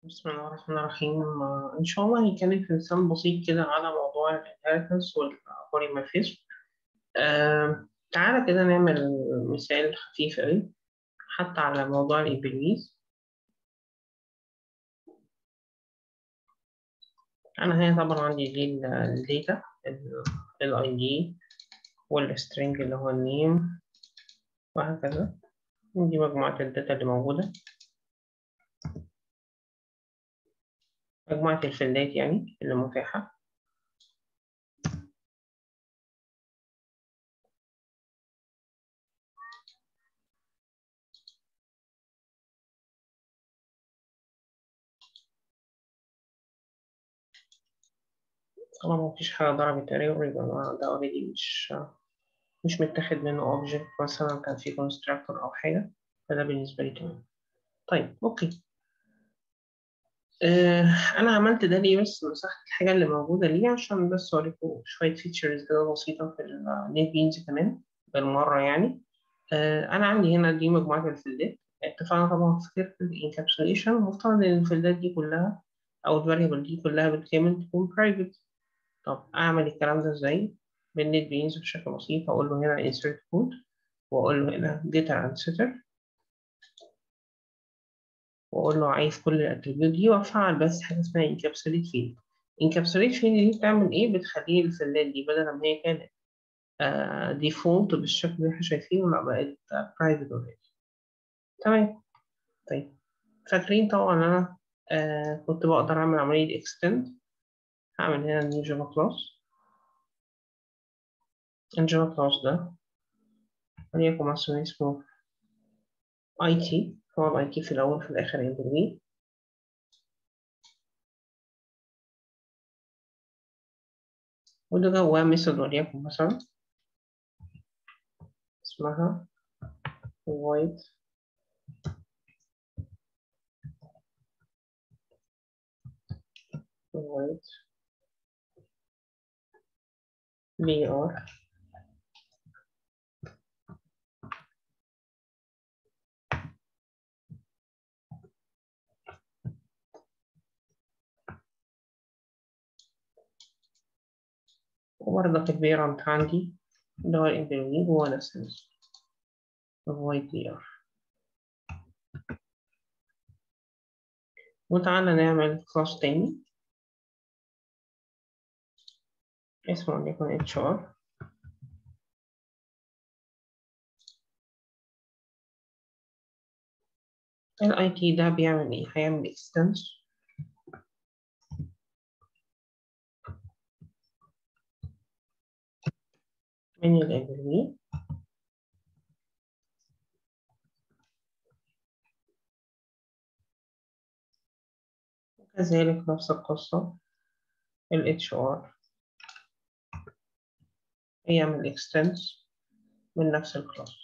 بسم الله الرحمن الرحيم آه، إن شاء الله هيتكلم في مثال بسيط كده على موضوع الانهيرتنس والبوليمورفيزم آه تعالى كده نعمل مثال خفيف أوي حتى على موضوع الإبليس أنا هنا طبعا عندي دي الداتا الاي دي والسترينج اللي هو النيم وهكذا دي مجموعة الداتا اللي موجودة مجموعة الفيلدات يعني اللي متاحة طالما مفيش حاجة ضربت ايرور يبقى ده اوريدي مش مش متاخد منه اوبجكت مثلا كان فيه كونستراكتور أو حاجة فده بالنسبة لي تمام طيب أوكي آه أنا عملت ده ليه بس مسحت الحاجة اللي موجودة ليه عشان بس أوريكم شوية فيتشرز كده بسيطة في النيت بينز كمان بالمرة يعني آه أنا عندي هنا دي مجموعة الفيلدات اتفقنا طبعا في فكرة الانكابسوليشن مفترض إن الفيلدات دي كلها أو الفاريبل دي كلها بالكامل تكون برايفت طب أعمل الكلام ده إزاي؟ بالنت بينز بشكل بسيط أقول له هنا insert code وأقول له هنا getter and setter وأقول له عايز كل الأتريبيوت دي وأفعل بس حاجة اسمها encapsulate field encapsulate field دي بتعمل إيه؟ بتخليه الفيلدات دي بدل ما هي كانت ديفولت بالشكل اللي احنا شايفينه لا بقت برايفت already تمام طيب فاكرين طبعا أنا آه كنت بقدر أعمل عملية extend هعمل هنا new java class الجافا كلاس ده وليكن مثلا اسمه اي تي هو الاي تي في الاول في الاخر ينتهي وده جواه ميثود وليكن مثلا اسمها void void br وبرضك البيرنت عندي اللي هو الانترفيو هو نفس الاسم void br وتعالى نعمل كلاس تاني اسمه وليكن HR الاي تي ده بيعمل ايه؟ هيعمل اكستنس من الانترفيو وكذلك نفس القصة ال HR يعمل extends من نفس الكلاس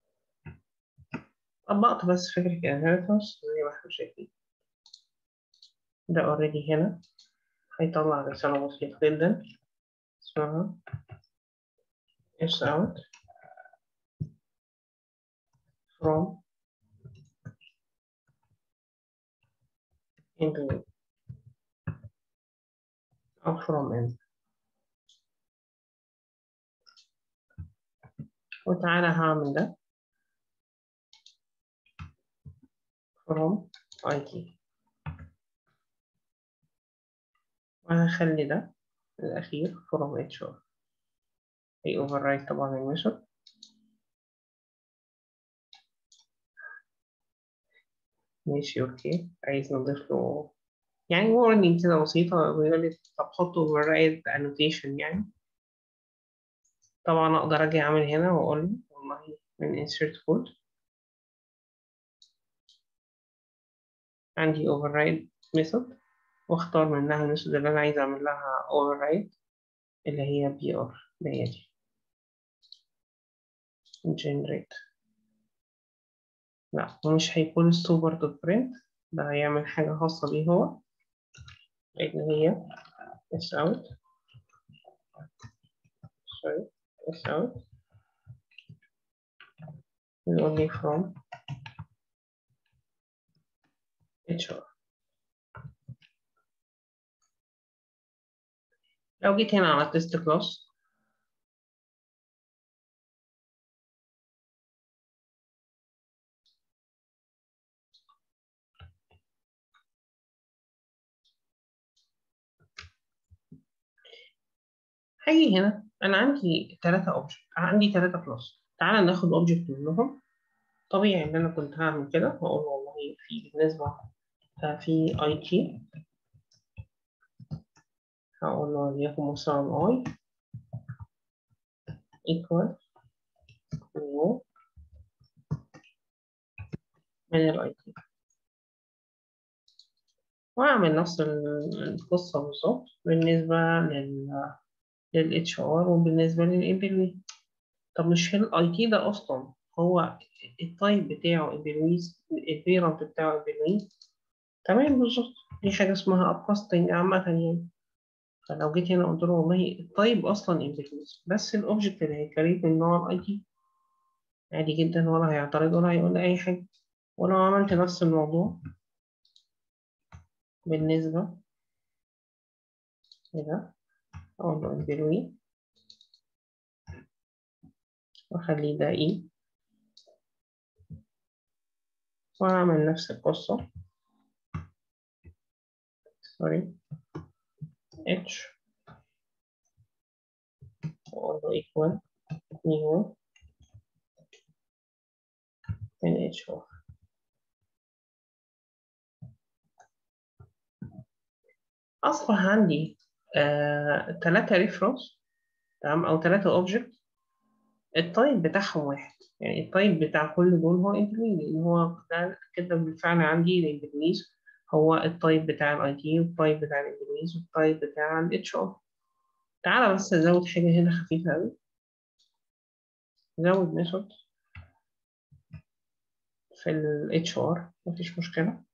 طبقت بس فكرة inheritance زي ما احنا شايفين ده already هنا هيطلع رسالة بسيطة جدا اسمها is out from into أو from in وتعالى هعمل ده from IT وهخلي ده الأخير from HR هي override طبعا الميثود ماشي اوكي عايز نضيف له يعني warning كده بسيطة بيقول لي طب حط override annotation يعني طبعا أقدر أجي أعمل هنا وأقول له والله من insert code عندي override method واختار منها الميثود اللي أنا عايز أعمل لها override اللي هي br اللي هي دي generate لا ومش هيكون super dot print ده هيعمل حاجة خاصة بيه هو اللي هي is out sorry is out will only from HR لو جيت هنا على تيست كلاس هاجي هنا انا عندي ثلاثة اوبجكت عندي ثلاثة كلاس تعالى ناخد اوبجكت منهم طبيعي ان انا كنت هعمل كده واقول والله في بالنسبة في اي تي هقول له وليكن مثلا اي equal new من الاي تي واعمل نفس القصة بالظبط بالنسبة لل للاتش ار وبالنسبة للامبلوي طب مش الاي تي ده اصلا هو التايب بتاعه امبلويز البيرنت بتاعه امبلويز تمام بالظبط دي حاجة اسمها ابكاستنج عامة يعني فلو جيت هنا قلت له والله التايب اصلا امبلويز بس الاوبجكت اللي هيكريت من نوع الاي تي عادي جدا ولا هيعترض ولا هيقول لي اي حاجة ولو عملت نفس الموضوع بالنسبة كده أقول له امبلوي وأخليه ده إيه وأعمل نفس القصة سوري اتش وأقول له equal new من اتش أوف أصبح عندي آه، تلاتة ريفرنس تمام أو تلاتة أوبجكت التايب بتاعهم واحد يعني التايب بتاع كل دول هو امبلوي لأن هو ده كده بالفعل عندي الامبلويز هو التايب بتاع الاي تي والتايب بتاع الامبلويز والتايب بتاع الاتش ار تعالى بس نزود حاجة هنا خفيفة أوي نزود ميثود في ال HR مفيش مشكلة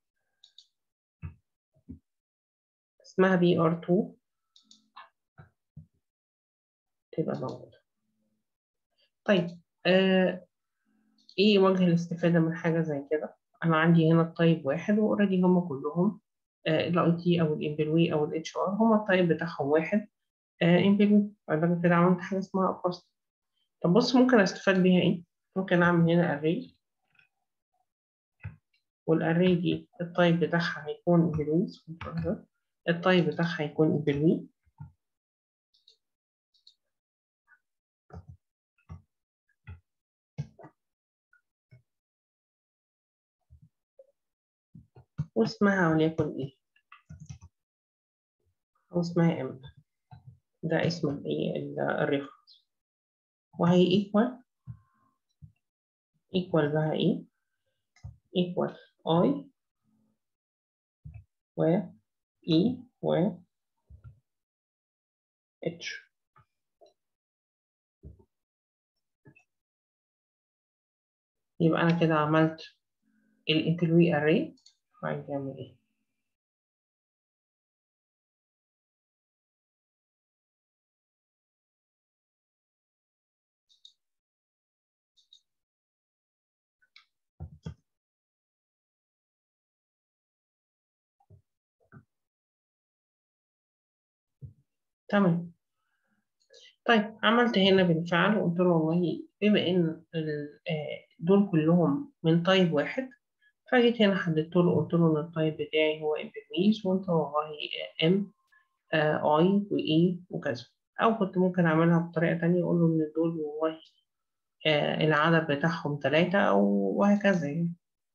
اسمها BR2 تبقى موجودة طيب آه ايه وجه الاستفادة من حاجة زي كده أنا عندي هنا التايب واحد وأوريدي هما كلهم الاي تي أو الامبلوي أو الاتش ار هما التايب بتاعهم واحد امبلوي فأنا كده عملت حاجة اسمها أبرست طب بص ممكن أستفاد بيها ايه ممكن أعمل هنا array والاري دي التايب بتاعها هيكون امبلويز التايب بتاعها هيكون امبلوي واسمها وليكن ايه أو اسمها ام ده اسم الايه الريفرنس وهي equal equal بقى ايه equal i و e و h يبقى أنا كده عملت الانتلوي array وعايز أعمل إيه؟ تمام طيب عملت هنا بالفعل وقلت له والله بما ان دول كلهم من تايب واحد فجيت هنا حددت له قلت له ان التايب بتاعي هو امبرميز وانت والله ام اي واي وكذا او كنت ممكن اعملها بطريقه تانية اقول له ان دول والله العدد بتاعهم ثلاثة او وهكذا يعني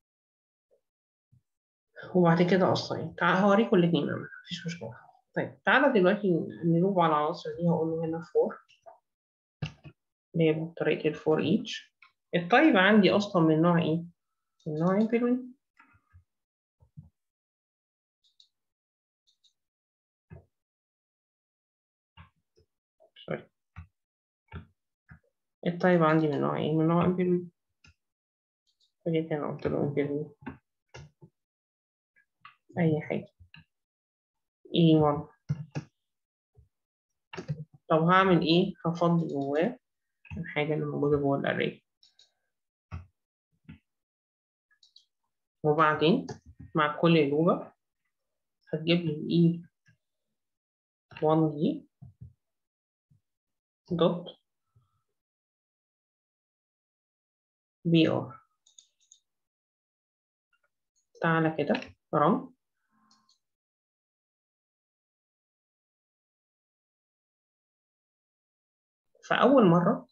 وبعد كده اصلا يعني تعال هوريكم الاثنين مفيش مشكله طيب تعالى دلوقتي نلوب على العناصر دي هقول له هنا فور اللي هي بطريقة الفور ايتش الطيب عندي أصلا من نوع إيه؟ من نوع امبلوي سوري الطيب عندي من نوع إيه؟ من نوع امبلوي فجيت هنا قلت له امبلوي أي حاجة E1 طب هعمل إيه؟ هفضي جواه الحاجة اللي موجودة جوه الأري وبعدين مع كل لوبة هتجيب لي الإي 1 دي دوت بي ار تعالى كده رن فأول مرة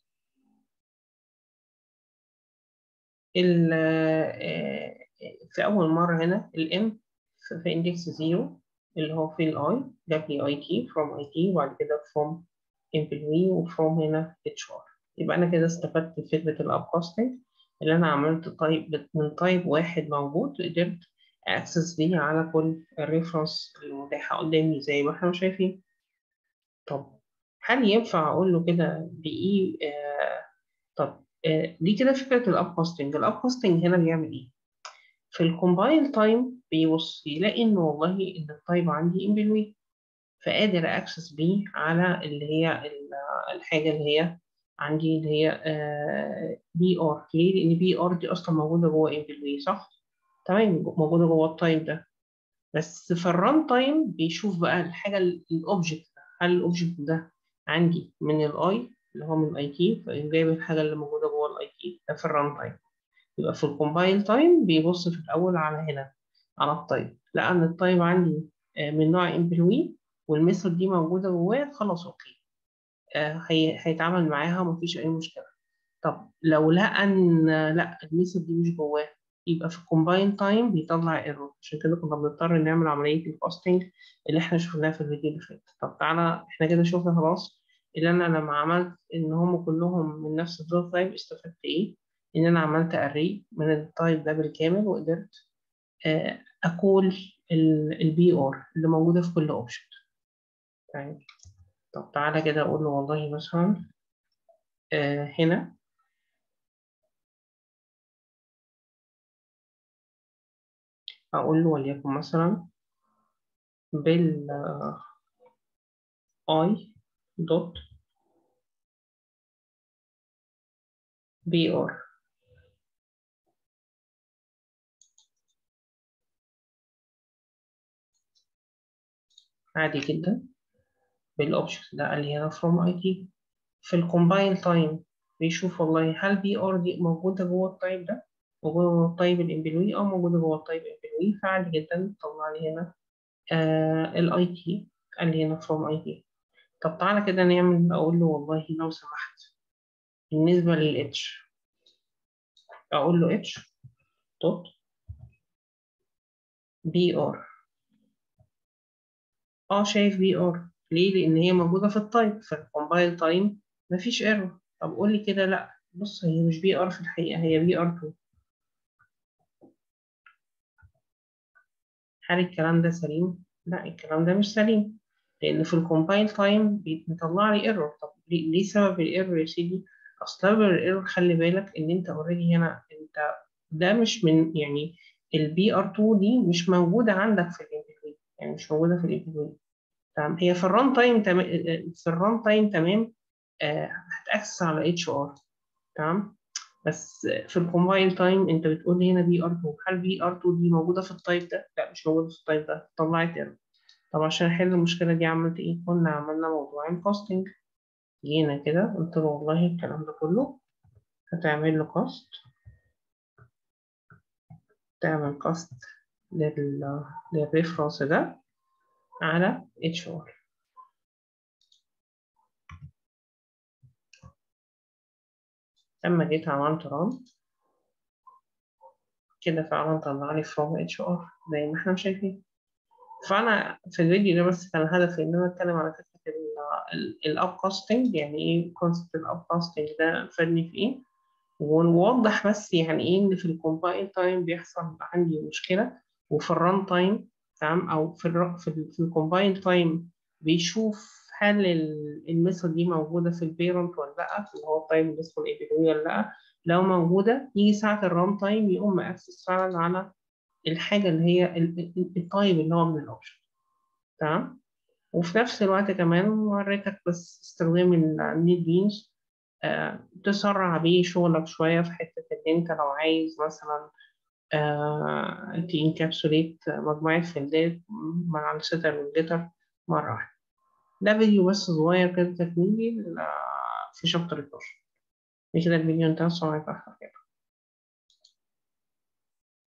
ال في أول مرة هنا الام في اندكس زيرو اللي هو في الاي جاب لي اي تي فروم اي تي وبعد كده فروم employee وفروم هنا اتش ار يبقى أنا كده استفدت من فكرة الاب كوستنج اللي أنا عملت طيب من طيب واحد موجود قدرت اكسس بيه على كل الريفرنس المتاحة قدامي زي ما احنا شايفين طب هل ينفع أقول له كده بإيه آه طب آه دي كده فكرة الأب كوستنج الأب كوستنج هنا بيعمل إيه؟ في الكومبايل تايم بيبص يلاقي إن والله إن التايب عندي امبلوي فقادر أكسس بيه على اللي هي الحاجة اللي هي عندي اللي هي بي ار ليه؟ لأن بي ار دي أصلا موجودة جوه امبلوي صح؟ تمام موجودة جوه التايب ده بس في الران تايم بيشوف بقى الحاجة الأوبجكت هل الأوبجكت ده عندي من الاي اللي هو من الاي كي فجايب الحاجه اللي موجوده جوه الاي كي ده في الران تايم يبقى في الكومبايل تايم بيبص في الاول على هنا على التايب لقى ان التايب عندي من نوع امبلوي والميثود دي موجوده جواه خلاص اوكي آه هي هيتعامل معاها ومفيش اي مشكله طب لو لقى ان لا الميثود دي مش جواه يبقى في الكومباين تايم بيطلع ايرور عشان كده كنا بنضطر نعمل عمليه الكاستنج اللي احنا شفناها في الفيديو اللي فات طب تعالى احنا كده شفنا خلاص اللي انا لما عملت ان هم كلهم من نفس الدوت تايب استفدت ايه ان انا عملت اري من التايب ده بالكامل وقدرت اكول البي ار اللي موجوده في كل اوبشن طيب طب تعالى كده اقول له والله مثلا آه هنا اقول له وليكن مثلا بال اي دوت بي ار عادي جدا بالاوبجكت ده قال لي هنا فروم اي تي في الكومبايل تايم بيشوف والله هل بي ار دي موجوده جوه التايب ده موجوده جوه التايب الامبلوي او موجوده جوه التايب الامبلوي فعادي جدا طلع لي هنا آه الاي تي قال لي هنا فروم اي تي طب تعالى كده نعمل اقول له والله لو سمحت بالنسبه للاتش اقول له اتش دوت بي ار اه شايف بي ار ليه لان هي موجوده في التايب في الكومبايل تايم مفيش ايرور طب قول لي كده لا بص هي مش بي ار في الحقيقه هي بي ار 2 هل الكلام ده سليم لا الكلام ده مش سليم لان في الكومبايل تايم بيطلع لي ايرور طب ليه سبب الايرور يا سيدي اصل سبب الايرور خلي بالك ان انت اوريدي هنا انت ده مش من يعني البي ار 2 دي مش موجوده عندك في الامبلوي يعني مش موجوده في الامبلوي تمام هي في الران تايم تمام في الران تايم تمام آه هتاكسس على اتش ار تمام بس في الكومبايل تايم انت بتقول لي هنا بي ار 2 هل بي ار 2 دي موجوده في التايب ده؟ لا مش موجوده في التايب ده طلعت ايرور طب عشان احل المشكله دي عملت ايه؟ قلنا عملنا موضوع الكاستنج جينا كده قلت له والله الكلام ده كله هتعمل له كاست تعمل كاست لل للريفرنس ده على اتش ار لما جيت عملت ران كده فعلا طلع لي فروم اتش ار زي ما احنا شايفين فانا في الفيديو ده بس كان هدفي ان انا اتكلم على فكره الاب كاستنج يعني ايه كونسبت الاب كاستنج ده فادني في ايه ونوضح بس يعني ايه ان في الكومبايل تايم بيحصل عندي مشكله وفي الران تايم تمام او في ال في, ال في الكومبايل تايم بيشوف هل الميثود دي موجوده في البيرنت ولا لا اللي هو التايم اللي اسمه الاي ولا لا لو موجوده يجي ساعه الران تايم يقوم مأكسس فعلا على الحاجه اللي هي التايب اللي هو من الاوبشن تمام وفي نفس الوقت كمان وريتك بس استخدام النيت بينز آه تسرع بيه شغلك شويه في حته ان انت لو عايز مثلا آه تنكابسوليت مجموعه فيلدات مع الستر والجيتر مره واحده ده فيديو بس صغير كده تكميلي في شابتر 12 بكده الفيديو انتهى السلام عليكم ورحمة الله